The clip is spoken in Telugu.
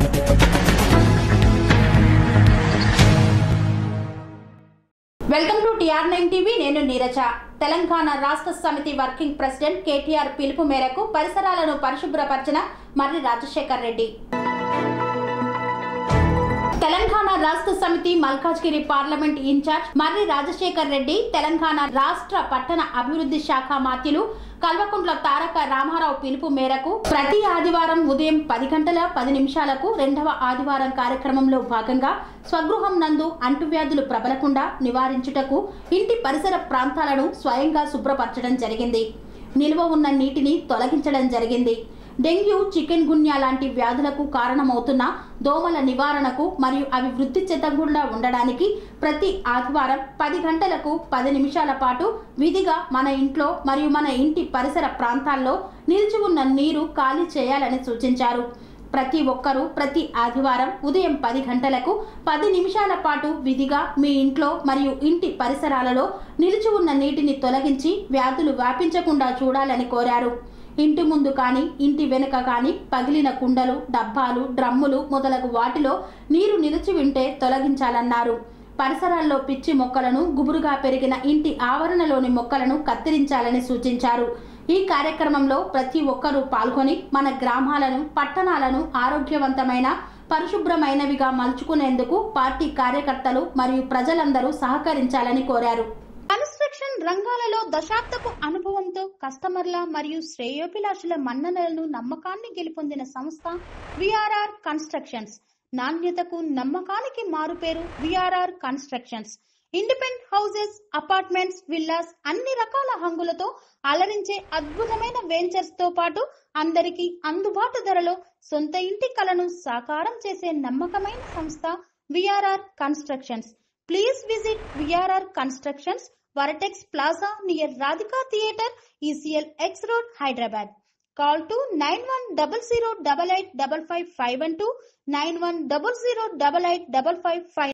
welcome to TR nine TV నేను నీరజ తెలంగాణ రాష్ట్ర సమితి వర్కింగ్ ప్రెసిడెంట్ కేటీఆర్ పిలుపు మేరకు పరిసరాలను పరిశుభ్రపరిచిన మర్రి రాజశేఖర్ రెడ్డి తెలంగాణ రాష్ట్ర సమితి మల్కాజ్గిరి పార్లమెంట్ ఇన్ఛార్జ్ మర్రి రాజశేఖర్ రెడ్డి తెలంగాణ రాష్ట్ర పట్టణ అభివృద్ధి శాఖ మాత్యులు కల్వకుంట్ల తారక రామారావు పిలుపు మేరకు ప్రతి ఆదివారం ఉదయం పది గంటల పది నిమిషాలకు రెండవ ఆదివారం కార్యక్రమంలో భాగంగా స్వగృహం నందు అంటువ్యాధులు ప్రబలకుండా నివారించుటకు ఇంటి పరిసర ప్రాంతాలను స్వయంగా శుభ్రపరచడం జరిగింది నిల్వ ఉన్న నీటిని తొలగించడం జరిగింది డెంగ్యూ చికెన్ గున్యా లాంటి వ్యాధులకు కారణమవుతున్న దోమల నివారణకు మరియు అవి వృద్ధి చెందకుండా ఉండడానికి ప్రతి ఆదివారం పది గంటలకు పది నిమిషాల పాటు విధిగా మన ఇంట్లో మరియు మన ఇంటి పరిసర ప్రాంతాల్లో నిలిచి ఉన్న నీరు ఖాళీ చేయాలని సూచించారు ప్రతి ఒక్కరూ ప్రతి ఆదివారం ఉదయం పది గంటలకు పది నిమిషాల పాటు విధిగా మీ ఇంట్లో మరియు ఇంటి పరిసరాలలో నిలిచి ఉన్న నీటిని తొలగించి వ్యాధులు వ్యాపించకుండా చూడాలని కోరారు ఇంటి ముందు కానీ ఇంటి వెనుక కానీ పగిలిన కుండలు డబ్బాలు డ్రమ్ములు మొదలగు వాటిలో నీరు నిలిచి ఉంటే తొలగించాలన్నారు పరిసరాల్లో పిచ్చి మొక్కలను గుబురుగా పెరిగిన ఇంటి ఆవరణలోని మొక్కలను కత్తిరించాలని సూచించారు ఈ కార్యక్రమంలో ప్రతి ఒక్కరూ పాల్గొని మన గ్రామాలను పట్టణాలను ఆరోగ్యవంతమైన పరిశుభ్రమైనవిగా మలుచుకునేందుకు పార్టీ కార్యకర్తలు మరియు ప్రజలందరూ సహకరించాలని కోరారు కన్స్ట్రక్షన్ రంగాలలో దశాబ్దపు అనుభవంతో కస్టమర్ల మరియు శ్రేయోభిలాషుల మన్ననలను నమ్మకాన్ని గెలుపొందిన సంస్థ విఆర్ఆర్ కన్స్ట్రక్షన్స్ నాణ్యతకు నమ్మకానికి మారుపేరు VRR constructions independent houses apartments villas అన్ని రకాల హంగులతో అలరించే అద్భుతమైన వెంచర్స్ తో పాటు అందరికీ అందుబాటు ధరలో సొంత ఇంటి కలను సాకారం చేసే నమ్మకమైన సంస్థ VRR constructions please visit VRR constructions vertex plaza near Radhika theatre ECL X road Hyderabad call to nine one double zero double eight double five five one two nine one double zero double eight double five five